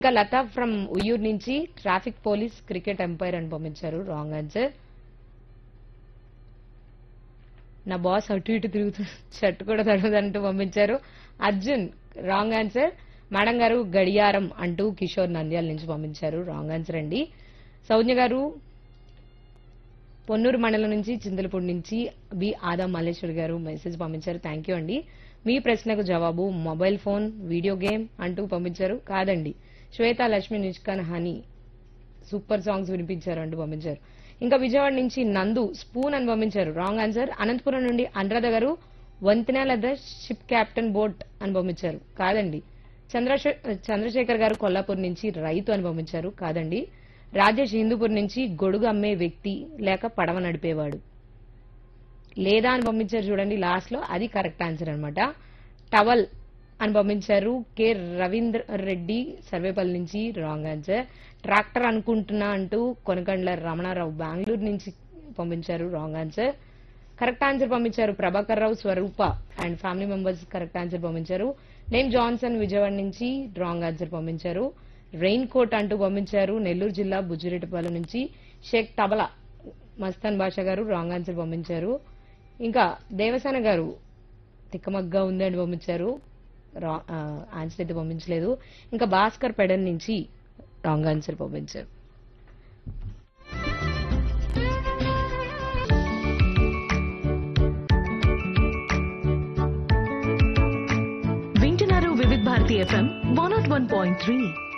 ఇంకా లతా ఫ్రమ్ ఉయ్యూరు నుంచి traffic police cricket umpire అని పంపించారు రాంగ్ ఆన్సర్ నా బాస్ అటు ఇటు తిరుగుతూ షర్ట్ కూడా తడవదంటూ పంపించారు అర్జున్ రాంగ్ ఆన్సర్ మేడం గారు గడియారం అంటూ కిషోర్ నంద్యాల నుంచి పంపించారు రాంగ్ ఆన్సర్ అండి సౌజ్ఞ గారు పొన్నూరు మండలం నుంచి చింతలపూడి నుంచి బి ఆదా మల్లేశ్వరి గారు మెసేజ్ పంపించారు థ్యాంక్ యూ అండి మీ ప్రశ్నకు జవాబు మొబైల్ ఫోన్ వీడియో గేమ్ అంటూ పంపించారు కాదండి శ్వేత లక్ష్మి నిష్కాన్ హనీ సూపర్ సాంగ్స్ వినిపించారు అంటూ పంపించారు ఇంకా విజయవాడ నుంచి నందు స్పూన్ అని పంపించారు రాంగ్ ఆన్సర్ అనంతపురం నుండి అనురాధ గారు వంతెనాల ద షిప్ క్యాప్టెన్ బోట్ అని పంపించారు కాదండి చంద్రశే చంద్రశేఖర్ గారు కొల్లాపూర్ నుంచి రైతు అని పంపించారు కాదండి రాజేష్ హిందూపూర్ నుంచి గొడుగు అమ్మే వ్యక్తి లేక పడవ నడిపేవాడు లేదా అని పంపించారు చూడండి లాస్ట్ లో అది కరెక్ట్ ఆన్సర్ అన్నమాట టవల్ అని పంపించారు కె రవీంద్ర రెడ్డి సర్వేపల్లి నుంచి రాంగ్ ఆన్సర్ ట్రాక్టర్ అనుకుంటున్నా అంటూ కొనకండ్ల రమణారావు బెంగళూరు నుంచి పంపించారు రాంగ్ ఆన్సర్ కరెక్ట్ ఆన్సర్ పంపించారు Prabhakar Rao Swarupa and family members correct answer పంపించారు నేమ్ జాన్సన్ విజయవాడ నుంచి రాంగ్ ఆన్సర్ పంపించారు రెయిన్ కోట్ అంటూ పంపించారు నెల్లూరు జిల్లా బుజ్జిరెడ్డిపాలెం నుంచి షేక్ తబలా మస్తాన్ బాషా గారు రాంగ్ ఆన్సర్ పంపించారు ఇంకా దేవసేన గారు తిక్కమగ్గా ఉంది అని పంపించారు రా- ఆ, ఆన్సర్ అయితే పంపించలేదు ఇంకా భాస్కర్ పెడన్ నుంచి రాంగ్ ఆన్సర్ పంపించారు వింటున్నారు Vividh Bharati FM one nought one point three